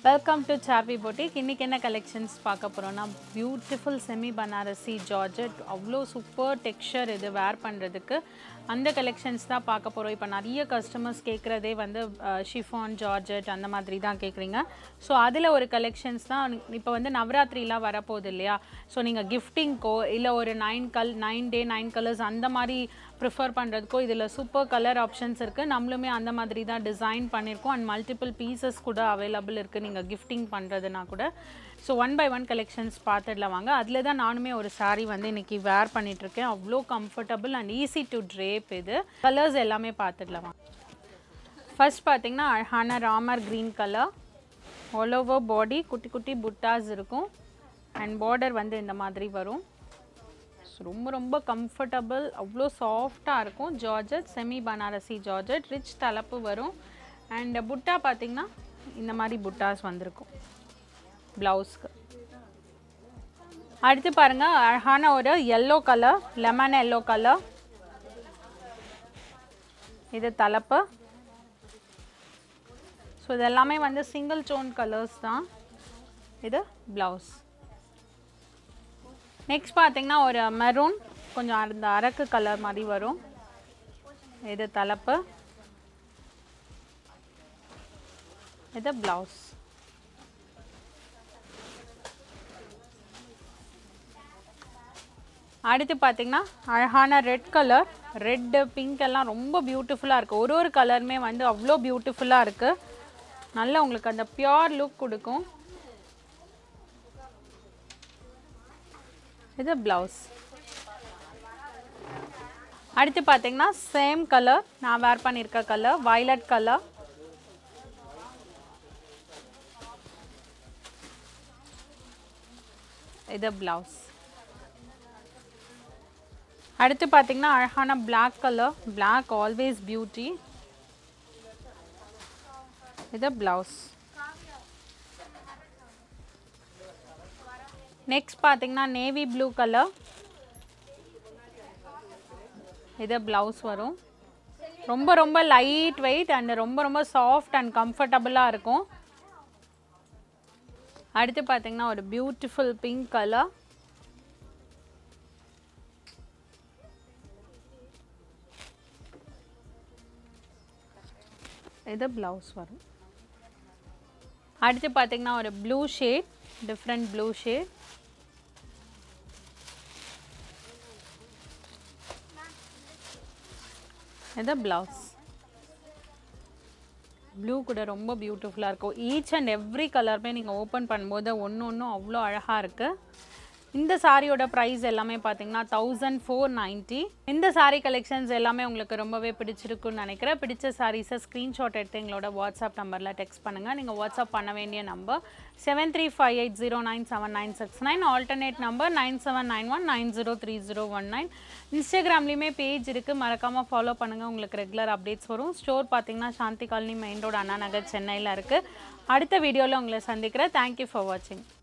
welcome to சாபி boutique இன்றைக்கி என்ன கலெக்ஷன்ஸ் பார்க்க போகிறோம்னா பியூட்டிஃபுல் செமி பனாரசி ஜார்ஜெட் அவ்வளோ சூப்பர் டெக்ஸ்சர் இது வேர் பண்ணுறதுக்கு அந்த கலெக்ஷன்ஸ் தான் பார்க்க போகிறோம் இப்போ நிறைய கஸ்டமர்ஸ் கேட்குறதே வந்து ஷிஃபான் ஜார்ஜெட் அந்த மாதிரி தான் கேட்குறீங்க ஸோ அதில் ஒரு கலெக்ஷன்ஸ் தான் இப்போ வந்து நவராத்திரிலாம் வரப்போகுது இல்லையா ஸோ நீங்கள் கிஃப்டிங்க்கோ இல்லை ஒரு நைன் கல் நைன் டே நைன் கலர்ஸ் அந்த மாதிரி ப்ரிஃபர் பண்ணுறதுக்கோ இதில் சூப்பர் கலர் ஆப்ஷன்ஸ் இருக்குது நம்மளுமே அந்த மாதிரி தான் டிசைன் பண்ணியிருக்கோம் அண்ட் மல்டிபிள் பீசஸ் கூட அவைலபிள் இருக்குது நீங்கள் கிஃப்டிங் பண்ணுறதுனா கூட so one by one collections பார்த்துடலாம் வாங்க அதில் தான் நானுமே ஒரு saree வந்து இன்றைக்கி வேர் பண்ணிகிட்ருக்கேன் அவ்வளோ comfortable and easy to drape இது கலர்ஸ் எல்லாமே பார்த்துடலாம் வாங்க ஃபர்ஸ்ட் பார்த்தீங்கன்னா அழகான Ramar green colour all over body குட்டி குட்டி புட்டாஸ் இருக்கும் அண்ட் பார்டர் வந்து இந்த மாதிரி வரும் So, ரொம்ப ரொம்ப கம்ஃபர்டபுள் அவ்வளோ சாஃப்டாக இருக்கும் georgette semi Banarasi georgette rich தலப்பு வரும் அண்ட் புட்டா பார்த்தீங்கன்னா இந்த மாதிரி புட்டாஸ் வந்திருக்கும் ப்ளவுஸ்க்கு அடுத்து பாருங்க அழகான ஒரு yellow colour lemon yellow colour இது தலப்பு ஸோ இது எல்லாமே வந்து சிங்கிள் டோன் கலர்ஸ் தான் இது ப்ளவுஸ் நெக்ஸ்ட் பார்த்தீங்கன்னா ஒரு மெரூன் கொஞ்சம் அந்த அரக்கு கலர் மாதிரி வரும் இது தலப்பு இது ப்ளவுஸ் அடுத்து பார்த்தீங்கன்னா அழகான ரெட் கலர் ரெட்டு பிங்க் எல்லாம் ரொம்ப பியூட்டிஃபுல்லாக இருக்குது ஒரு ஒரு கலருமே வந்து அவ்வளோ பியூட்டிஃபுல்லாக இருக்குது நல்ல உங்களுக்கு அந்த பியோர் லுக் கொடுக்கும் இது ப்ளவுஸ் அடுத்து பார்த்தீங்கன்னா சேம் கலர் நான் வேர் பண்ணியிருக்க கலர் violet கலர் இது ப்ளவுஸ் அடுத்து பார்த்தீங்கன்னா அழகான Black colour Black always beauty இது ப்ளவுஸ் நெக்ஸ்ட் பார்த்தீங்கன்னா நேவி ப்ளூ கலர் இது ப்ளவுஸ் வரும் ரொம்ப ரொம்ப லைட் வெயிட் அண்ட் ரொம்ப ரொம்ப சாஃப்ட் அண்ட் கம்ஃபர்டபுளாக இருக்கும் அடுத்து பார்த்தீங்கன்னா ஒரு பியூட்டிஃபுல் பிங்க் கலர் இது ப்ளவுஸ் வரும் அடுத்து பார்த்தீங்கன்னா ஒரு blue shade different blue shade இது ப்ளவுஸ் ப்ளூ கூட ரொம்ப பியூட்டிஃபுல்லாக இருக்கும் ஈச் அண்ட் எவ்ரி கலருமே நீங்கள் ஓப்பன் பண்ணும்போது ஒன்று ஒன்றும் அவ்வளோ அழகாக இருக்குது இந்த சாரியோட ப்ரைஸ் எல்லாமே பார்த்தீங்கன்னா தௌசண்ட் ஃபோர் நைன்ட்டி இந்த சாரீ கலெக்ஷன்ஸ் எல்லாமே உங்களுக்கு ரொம்பவே பிடிச்சிருக்குன்னு நினைக்கிறேன் பிடிச்ச சாரீஸை ஸ்க்ரீன்ஷாட் எடுத்து எங்களோட வாட்ஸ்அப் நம்பரில் டெக்ஸ்ட் பண்ணுங்கள் நீங்கள் வாட்ஸ்அப் பண்ண வேண்டிய number seven three five eight zero nine seven nine six nine alternate number nine seven nine one nine zero three zero one nine இன்ஸ்டாகிராம்லேயுமே பேஜ் இருக்குது மறக்காமல் ஃபாலோ பண்ணுங்கள் உங்களுக்கு ரெகுலர் அப்டேட்ஸ் வரும் ஸ்டோர் பார்த்தீங்கன்னா Shanthi colony main road Anna Nagar சென்னையில் இருக்குது அடுத்த வீடியோவில் உங்களை சந்திக்கிறேன் தேங்க்யூ ஃபார் வாட்சிங்